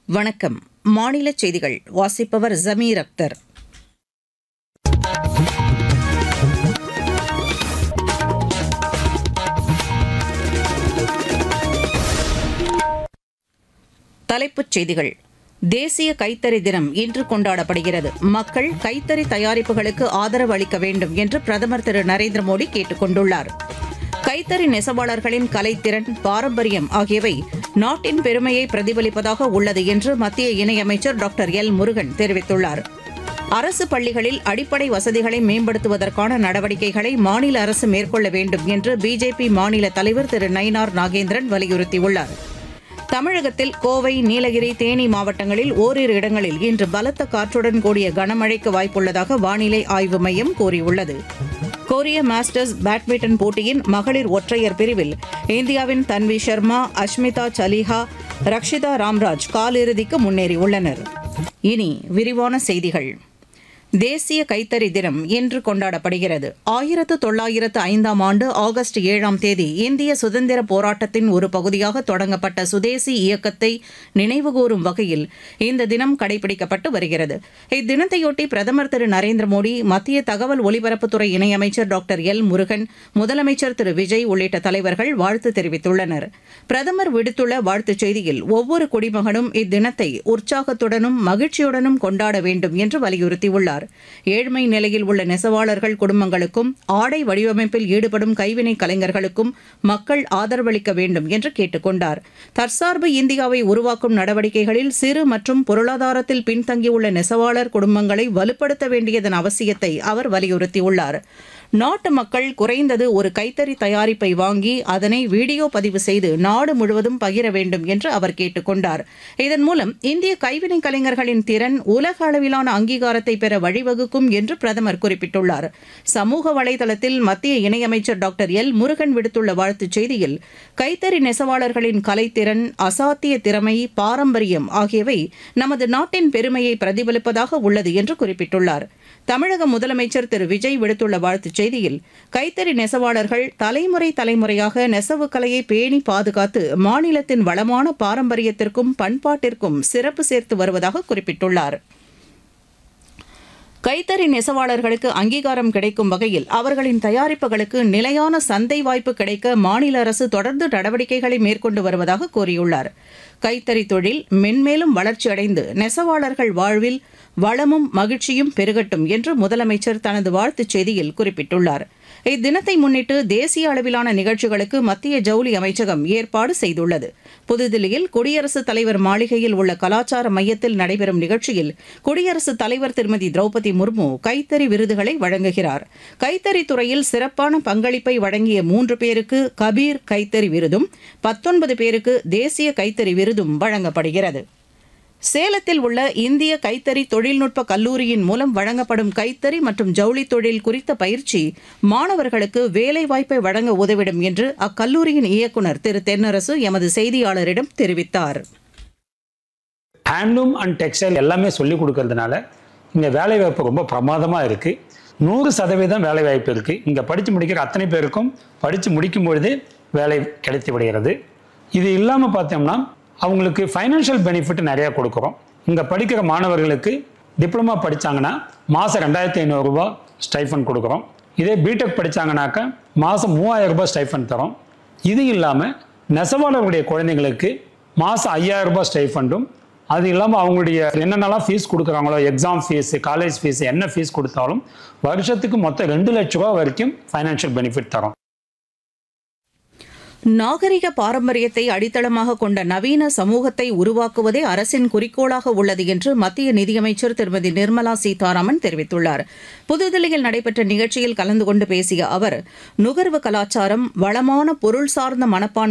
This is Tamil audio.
வணக்கம் மாநில செய்திகள் வாசிப்பவர் ஜமீர் அக்தர் தலைப்புச் செய்திகள் தேசிய கைத்தறி தினம் இன்று கொண்டாடப்படுகிறது மக்கள் கைத்தறி தயாரிப்புகளுக்கு ஆதரவு அளிக்க வேண்டும் என்று பிரதமர் திரு நரேந்திர மோடி கேட்டுக் கொண்டுள்ளார் கைத்தறி நெசவாளர்களின் கலைத்திறன் பாரம்பரியம் ஆகியவை நாட்டின் பெருமையை பிரதிபலிப்பதாக உள்ளது என்று மத்திய இணையமைச்சர் டாக்டர் எல் முருகன் தெரிவித்துள்ளார் அரசு பள்ளிகளில் அடிப்படை வசதிகளை மேம்படுத்துவதற்கான நடவடிக்கைகளை மாநில அரசு மேற்கொள்ள வேண்டும் என்று பிஜேபி மாநில தலைவர் திரு நயினார் நாகேந்திரன் வலியுறுத்தியுள்ளார் தமிழகத்தில் கோவை நீலகிரி தேனி மாவட்டங்களில் ஓரிரு இடங்களில் இன்று பலத்த காற்றுடன் கூடிய கனமழைக்கு வாய்ப்புள்ளதாக வானிலை ஆய்வு மையம் கூறியுள்ளது கொரிய மாஸ்டர்ஸ் பேட்மிண்டன் போட்டியின் மகளிர் ஒற்றையர் பிரிவில் இந்தியாவின் தன்வி சர்மா அஷ்மிதா சலிஹா ரக்ஷிதா ராம்ராஜ் காலிறுதிக்கு முன்னேறியுள்ளனர் இனி விரிவான செய்திகள் தேசிய கைத்தறி தினம் இன்று கொண்டாடப்படுகிறது ஆயிரத்து தொள்ளாயிரத்து ஐந்தாம் ஆண்டு ஆகஸ்ட் ஏழாம் தேதி இந்திய சுதந்திர போராட்டத்தின் ஒரு பகுதியாக தொடங்கப்பட்ட சுதேசி இயக்கத்தை நினைவுகூரும் வகையில் இந்த தினம் கடைபிடிக்கப்பட்டு வருகிறது இத்தினத்தையொட்டி பிரதமர் திரு நரேந்திர மோடி மத்திய தகவல் ஒலிபரப்புத்துறை இணையமைச்சர் டாக்டர் எல் முருகன் முதலமைச்சர் திரு விஜய் உள்ளிட்ட தலைவர்கள் வாழ்த்து தெரிவித்துள்ளனர் பிரதமர் விடுத்துள்ள வாழ்த்துச் செய்தியில் ஒவ்வொரு குடிமகனும் இத்தினத்தை உற்சாகத்துடனும் மகிழ்ச்சியுடனும் கொண்டாட வேண்டும் என்று வலியுறுத்தியுள்ளார் ஏழ்மை நிலையில் உள்ள நெசவாளர்கள் குடும்பங்களுக்கும் ஆடை வடிவமைப்பில் ஈடுபடும் கைவினை கலைஞர்களுக்கும் மக்கள் ஆதரவளிக்க வேண்டும் என்று கேட்டுக் கொண்டார் தற்சார்பு இந்தியாவை உருவாக்கும் நடவடிக்கைகளில் சிறு மற்றும் பொருளாதாரத்தில் பின்தங்கியுள்ள நெசவாளர் குடும்பங்களை வலுப்படுத்த வேண்டியதன் அவசியத்தை அவர் வலியுறுத்தியுள்ளார் நாட்டு மக்கள் குறைந்தது ஒரு கைத்தறி தயாரிப்பை வாங்கி அதனை வீடியோ பதிவு செய்து நாடு முழுவதும் பகிர வேண்டும் என்று அவர் கேட்டுக் கொண்டார் இதன் மூலம் இந்திய கைவினை கலைஞர்களின் திறன் உலக அளவிலான அங்கீகாரத்தை பெற வழிவகுக்கும் என்று பிரதமர் குறிப்பிட்டுள்ளார் சமூக வலைதளத்தில் மத்திய இணையமைச்சர் டாக்டர் எல் முருகன் விடுத்துள்ள வாழ்த்துச் செய்தியில் கைத்தறி நெசவாளர்களின் கலைத்திறன் அசாத்திய திறமை பாரம்பரியம் ஆகியவை நமது நாட்டின் பெருமையை பிரதிபலிப்பதாக உள்ளது என்று குறிப்பிட்டுள்ளார் தமிழக முதலமைச்சர் திரு விஜய் விடுத்துள்ள வாழ்த்துச் செய்தியில் கைத்தறி நெசவாளர்கள் தலைமுறை தலைமுறையாக நெசவு கலையை பேணி பாதுகாத்து மாநிலத்தின் வளமான பாரம்பரியத்திற்கும் பண்பாட்டிற்கும் சிறப்பு சேர்த்து வருவதாக குறிப்பிட்டுள்ளார் கைத்தறி நெசவாளர்களுக்கு அங்கீகாரம் கிடைக்கும் வகையில் அவர்களின் தயாரிப்புகளுக்கு நிலையான சந்தை வாய்ப்பு கிடைக்க மாநில அரசு தொடர்ந்து நடவடிக்கைகளை மேற்கொண்டு வருவதாக கூறியுள்ளார் கைத்தறி தொழில் மென்மேலும் வளர்ச்சியடைந்து நெசவாளர்கள் வாழ்வில் வளமும் மகிழ்ச்சியும் பெருகட்டும் என்று முதலமைச்சர் தனது வாழ்த்துச் செய்தியில் குறிப்பிட்டுள்ளார் இத்தினத்தை முன்னிட்டு தேசிய அளவிலான நிகழ்ச்சிகளுக்கு மத்திய ஜவுளி அமைச்சகம் ஏற்பாடு செய்துள்ளது புதுதில்லியில் குடியரசுத் தலைவர் மாளிகையில் உள்ள கலாச்சார மையத்தில் நடைபெறும் நிகழ்ச்சியில் குடியரசுத் தலைவர் திருமதி திரௌபதி முர்மு கைத்தறி விருதுகளை வழங்குகிறார் கைத்தறி துறையில் சிறப்பான பங்களிப்பை வழங்கிய மூன்று பேருக்கு கபீர் கைத்தறி விருதும் பத்தொன்பது பேருக்கு தேசிய கைத்தறி விருதும் வழங்கப்படுகிறது சேலத்தில் உள்ள இந்திய கைத்தறி தொழில்நுட்ப கல்லூரியின் மூலம் வழங்கப்படும் கைத்தறி மற்றும் ஜவுளி தொழில் குறித்த பயிற்சி மாணவர்களுக்கு வேலைவாய்ப்பை வழங்க உதவிடும் என்று அக்கல்லூரியின் இயக்குநர் திரு தென்னரசு எமது செய்தியாளரிடம் தெரிவித்தார் ஹேண்ட்லூம் அண்ட் டெக்ஸ்டைல் எல்லாமே சொல்லி கொடுக்கறதுனால இங்கே வேலைவாய்ப்பு ரொம்ப பிரமாதமாக இருக்குது நூறு சதவீதம் வேலைவாய்ப்பு இருக்குது இங்கே படித்து முடிக்கிற அத்தனை பேருக்கும் படித்து முடிக்கும் பொழுது வேலை கிடைத்து விடுகிறது இது இல்லாமல் பார்த்தோம்னா அவங்களுக்கு ஃபைனான்ஷியல் பெனிஃபிட் நிறையா கொடுக்குறோம் இங்கே படிக்கிற மாணவர்களுக்கு டிப்ளமா படித்தாங்கன்னா மாதம் ரெண்டாயிரத்தி ஐநூறுரூபா ஸ்டைஃபன் கொடுக்குறோம் இதே பிடெக் படித்தாங்கனாக்கா மாதம் மூவாயிரம் ரூபாய் ஸ்டைஃபன் தரோம் இது இல்லாமல் நெசவாளர்களுடைய குழந்தைங்களுக்கு மாதம் ஐயாயிரம் ரூபாய் ஸ்டைஃபண்டும் அது இல்லாமல் அவங்களுடைய என்னென்னலாம் ஃபீஸ் கொடுக்குறாங்களோ எக்ஸாம் ஃபீஸ் காலேஜ் ஃபீஸ் என்ன ஃபீஸ் கொடுத்தாலும் வருஷத்துக்கு மொத்தம் ரெண்டு லட்ச ரூபா வரைக்கும் ஃபைனான்ஷியல் பெனிஃபிட் தரோம் நாகரிக பாரம்பரியத்தை அடித்தளமாக கொண்ட நவீன சமூகத்தை உருவாக்குவதே அரசின் குறிக்கோளாக உள்ளது என்று மத்திய நிதியமைச்சர் திருமதி நிர்மலா சீதாராமன் தெரிவித்துள்ளார் புதுதில்லியில் நடைபெற்ற நிகழ்ச்சியில் கலந்து கொண்டு பேசிய அவர் நுகர்வு கலாச்சாரம் வளமான பொருள் சார்ந்த மனப்பான்மை